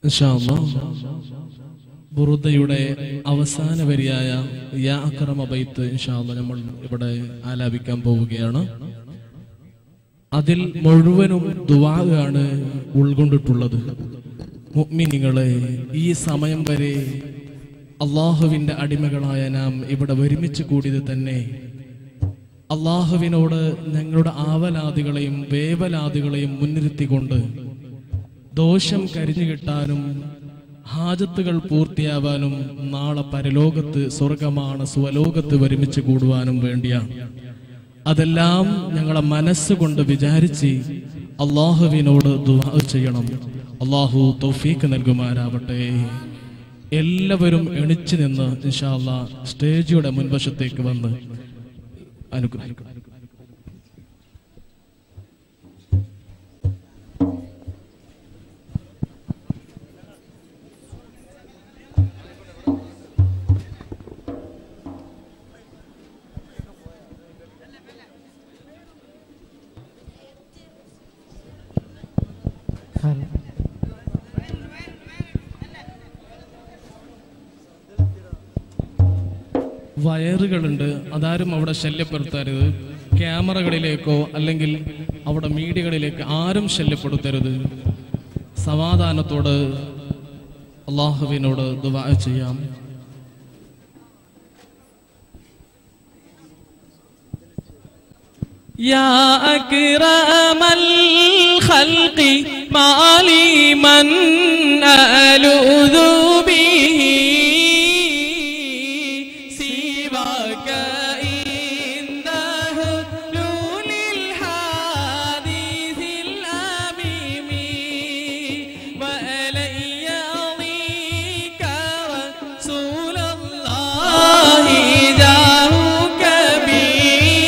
ഇൻഷാ അല്ലാഹ് ബുറുദയുടെ അവസാന വരിയായ യാ അക്രമ ബൈത്ത് ഇൻഷാ അല്ലാഹ് നമ്മൾ ഇവിടെ ആലാപിക്കാൻ പോവുകയാണ് അതിൽ മുഴുവനും ദുവാണ് ഉൾക്കൊണ്ടിട്ടുള്ളത് മുഅ്മിനീങ്ങളെ ഈ സമയം വരെ അള്ളാഹുവിന്റെ അടിമകളായ നാം ഇവിടെ ഒരുമിച്ച് കൂടിയത് തന്നെ അള്ളാഹുവിനോട് ഞങ്ങളുടെ ആവലാദികളെയും വേവലാദികളെയും മുൻനിർത്തിക്കൊണ്ട് ദോഷം കരിഞ്ഞു കിട്ടാനും ഹാജത്തുകൾ പൂർത്തിയാവാനും നാളെ പരലോകത്ത് സ്വർഗമാണ് സ്വലോകത്ത് ഒരുമിച്ച് കൂടുവാനും വേണ്ടിയാണ് അതെല്ലാം ഞങ്ങളെ മനസ്സുകൊണ്ട് വിചാരിച്ച് അള്ളാഹുവിനോട് ദുആ ചെയ്യണം അള്ളാഹു തൗഫീക്ക് നൽകുമാരാവട്ടെ എല്ലാവരും എണിച്ചു നിന്ന് ഇൻഷാ അല്ലാ സ്റ്റേജിയുടെ മുൻവശത്തേക്ക് വന്ന് അനുഗ്രഹിക്കും വയറുകളുണ്ട് അതാരും അവിടെ ശല്യപ്പെടുത്തരുത് ക്യാമറകളിലേക്കോ അല്ലെങ്കിൽ അവിടെ മീഡിയകളിലേക്ക് ആരും ശല്യപ്പെടുത്തരുത് സമാധാനത്തോട് അള്ളാഹുവിനോട് ദുവാ ചെയ്യാം يا أكرم الخلق ما لي من ألوذ به سواك إنه لول الحديث الأميم وإلي أضيك رسول الله جاهك بي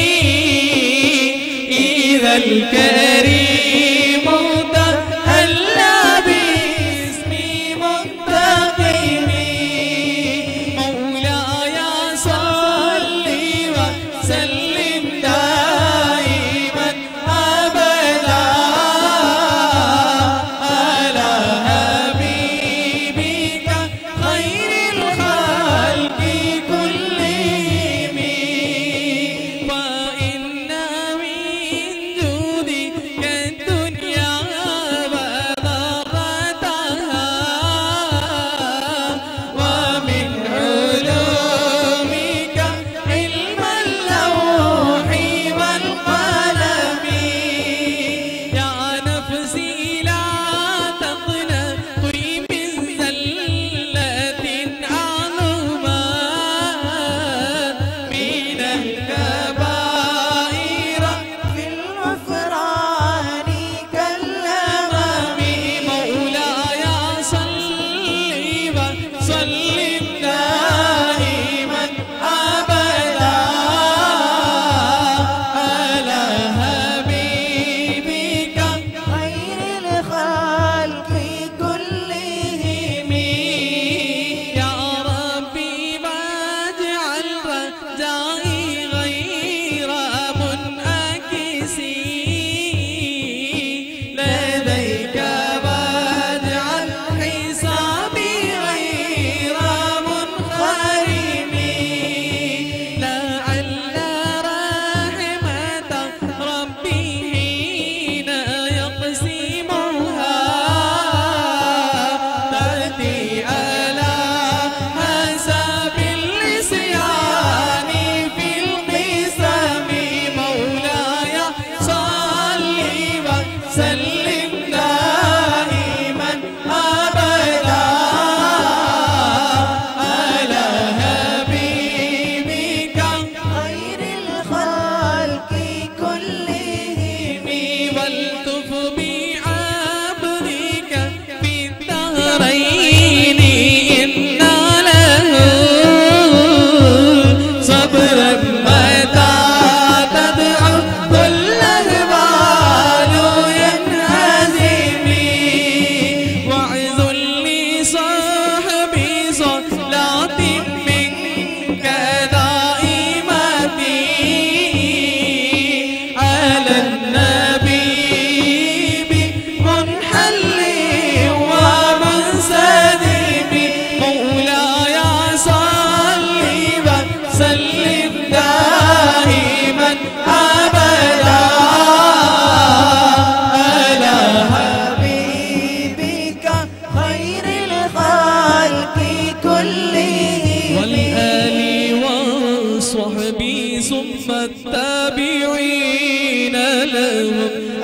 إذا الكريم تهلى باسم منتقم مولاي صل وسلم دائما أبدا على حبيبك خير الخلق كلهم فإن من جودك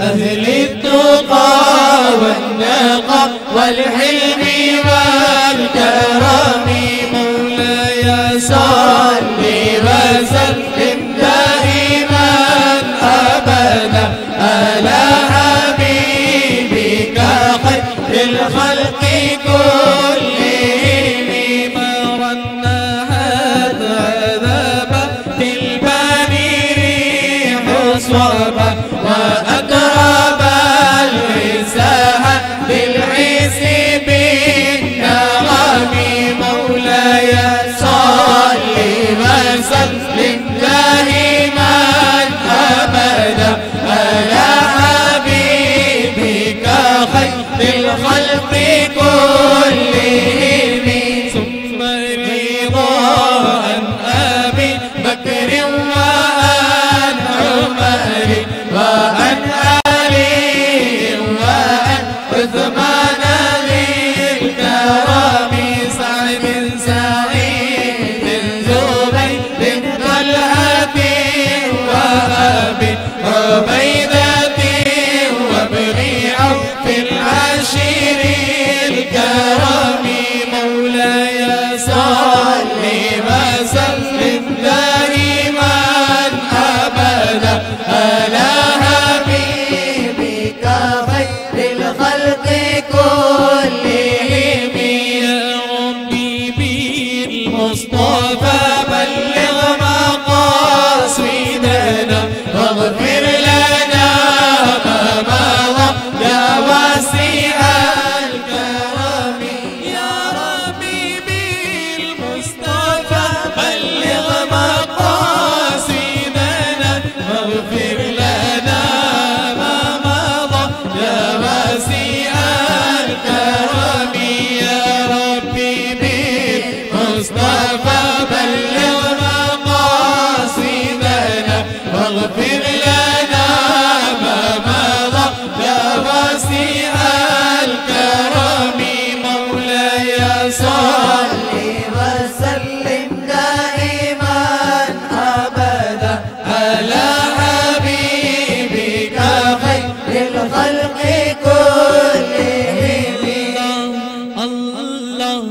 أهل التقى والنقى والحلم والكرم مولاي صل وسلم دائما أبدا على حبيبك خير الخلق كلهم مرنا هذا عذاب البني ريح صبا وأقرب العساها بالعز بالنغم مولاي صل وسلم دائما أبدا على حبيبك خير الخلق كلهم ثم رضا عن أبي بكر وعن عمر وعن علي وعن عثمان ذي الكرم سعد سعيد زبير طلحة وأبي عبيدة وابن عوف العشير الكرم مولاي صل وسلم دائما أبدا على حبيبك خير الخلق كلهم يا ربي بالمصطفى بلغ مقاصدنا واغفر لنا ما مضى يا واسع الكرم يا ربي بالمصطفى بلغ مقاصدنا واغفر لنا ما مضى يا واسع الكرم يا ربي بالمصطفى بلغ مقاصدنا واغفر لنا ما مضى يا واسع الكرم مولاي صل وسلم دائما ابدا على حبيبك خير الخلق كلهم الله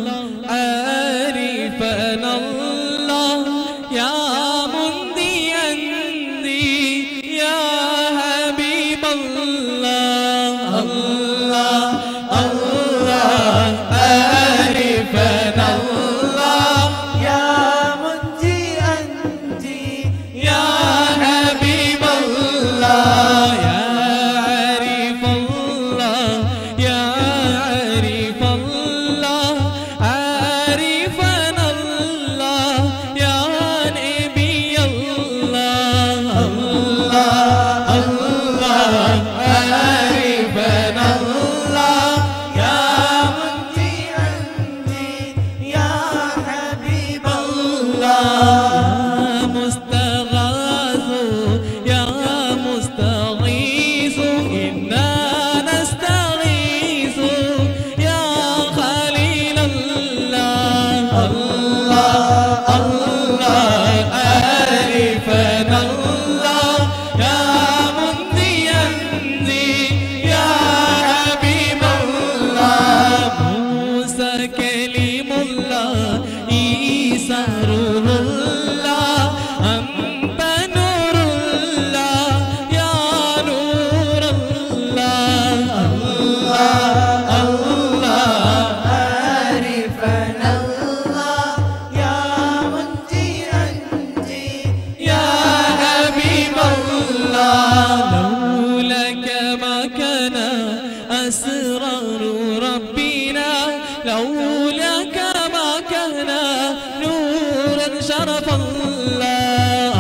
عارفنا الله يا مندي عندي يا حبيب الله الله الله عارفنا الله يا منجي أنجي يا حبيب الله يا عارف الله يا عارف الله عارفنا الله يا نبي الله الله الله عارفنا الله يا منجي أنجي يا حبيب الله يا مستغاث يا مستغيث إنا نستغيث يا خليل الله الله الله عارفنا الله يا منجي أنجي يا حبيب الله موسى كلم الله عيسى روح الله أنت نور الله يا نور الله الله الله عارفنا الله يا منجي أنجي يا حبيب الله لولاك ما كان أسرار ربنا لولاك ما كان نورا شرف الله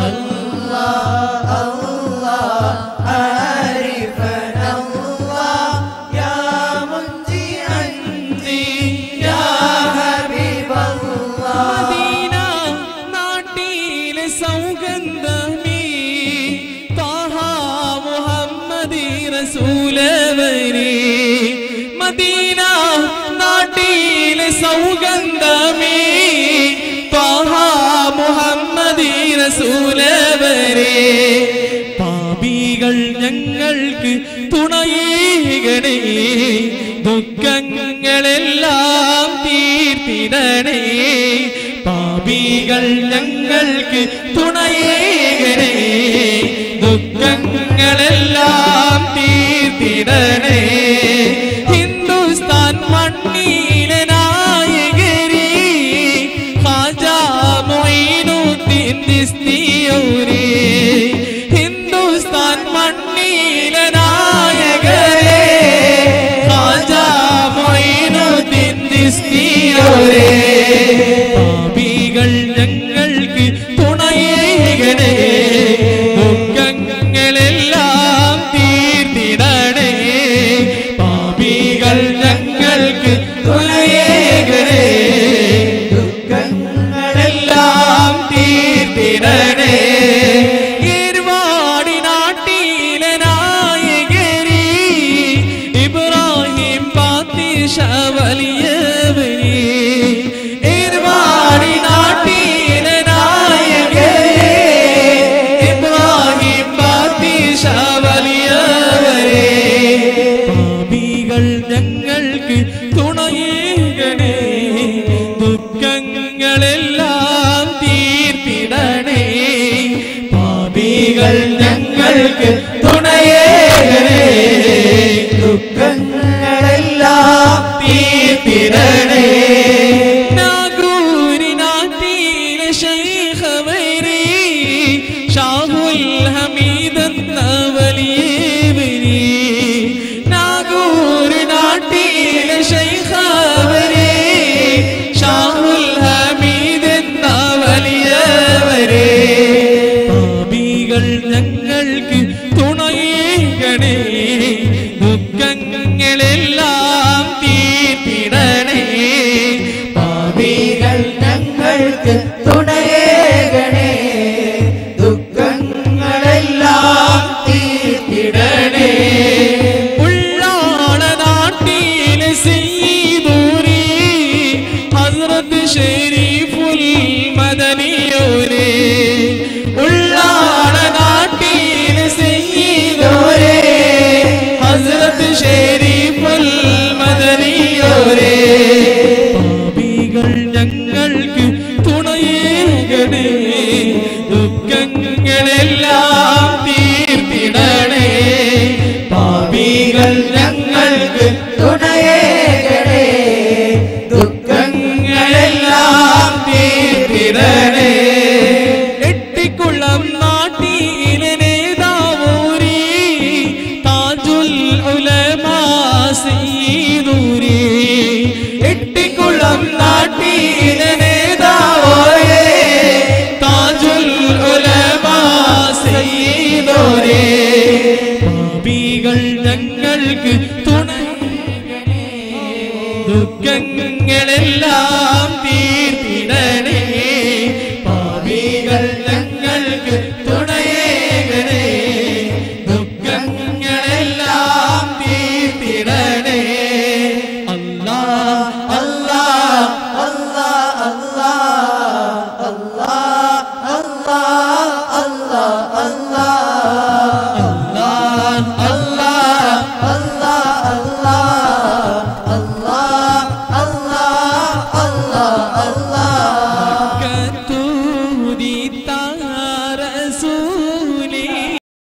عارفنا الله يا منجي أنجي يا حبيب الله മദീന നാട്ടിലെ സൗഗന്ധമേ താഹ മുഹമ്മദി റസൂലവരേ മദീന നാട്ടിലെ സൗഗന്ധമേ താഹ മുഹമ്മദി റസൂലവരേ പാപികൾ ഞങ്ങൾക്ക് തുണയേകണേ ദുഃഖങ്ങളെല്ലാം തീർത്തിടണേ പാപികൾ ഞങ്ങൾക്ക് തുണയേകണേ ദുഃഖങ്ങളെല്ലാം തീർത്തിടണേ ഹിന്ദുസ്ഥാൻ മണ്ണിലെ നായകരി ഖാജാ മൊയ്നുദ്ദീൻ ചിസ്തിയോരേ ഹിന്ദുസ്ഥാൻ മണ്ണിലെ നായകരെ ഖാജാ മൊയ്നുദ്ദീൻ ചിസ്തിയോരേ പാപികൾ ഞങ്ങൾക്ക് തുണയേകണേ ദുഃഖങ്ങളെല്ലാം തീർത്തിടണേ പാപികൾ ഞങ്ങൾക്ക് തുണയേകണേ ദുഃഖങ്ങളെല്ലാം തീർത്തിടണേ ഏർവാടി നാട്ടിലെ നായകരി ഇബ്രാഹിം പാത്തിഷ വലിയവരി ഏർവാടി നാട്ടിലെ നായകരി ഇബ്രാഹിം പാത്തിഷ വലിയവരെ പാപികൾ ഞങ്ങൾക്ക് തുണയേകണേ ദുഃഖങ്ങളെല്ലാം തീർത്തിടണേ പാപികൾ ഞങ്ങൾക്ക് തുണയേകണേ ദുഃഖങ്ങളെല്ലാം തീർത്തിടണേ നാഗൂരിനാട്ടിലെ ശൈഖവരി ഷാഹുൽ ഹമീദ് എന്ന വലിയവരി നാഗൂരിനാട്ടിലെ ശൈഖവരി ഷാഹുൽ ഹമീദ് എന്ന വലിയവരെ പാപികൾ ഞങ്ങൾക്ക് തുണയേകണേ ദുഃഖങ്ങളെല്ലാം തീർത്തിടണേ പാപികൾ ഞങ്ങൾക്ക് തുണയേകണേ ദുഃഖങ്ങളെല്ലാം തീർത്തിടണേ ഉള്ളാള നാട്ടിലെ സീദൂരി ഹസ്രത്ത് ഷെരീഫുൽ മദനിയോരേ ഉള്ളാള നാട്ടിലെ സീദൂരേ ഹസ്രത്ത് ഷെരീഫുൽ മദനിയോരേ പാപികൾ ഞങ്ങൾക്ക് തുണയേകണേ ദുഃഖങ്ങളെല്ലാം തീർത്തിടണേ പാപികൾ ഞങ്ങൾക്ക് തുണയേകണേ ദുഃഖങ്ങളെല്ലാം തീർത്തിടണേ എട്ടിക്കുളം നാട്ടിലെ നേതാവൂരി താജുൽ ഉലമാ സയ്യിദൂരി എട്ടിക്കുളം നാട്ടിലെ നേതാവോരേ താജുൽ ഉലമാ സയ്യിദൂരി പാപികൾ ഞങ്ങൾക്ക് തുണ ദുഃഖങ്ങളെല്ലാം തീർത്തിടണേ പാപികൾ ഞങ്ങൾക്ക് തുണയേകണേ ദുഃഖങ്ങളെല്ലാം തീർത്തിടണേ അല്ലാ അല്ലാ അല്ലാ അല്ലാ അല്ലാ അല്ലാ അല്ലാ അല്ലാ അല്ലാ അല്ലാ അല്ലാ അല്ലാ അല്ലാ അല്ലാ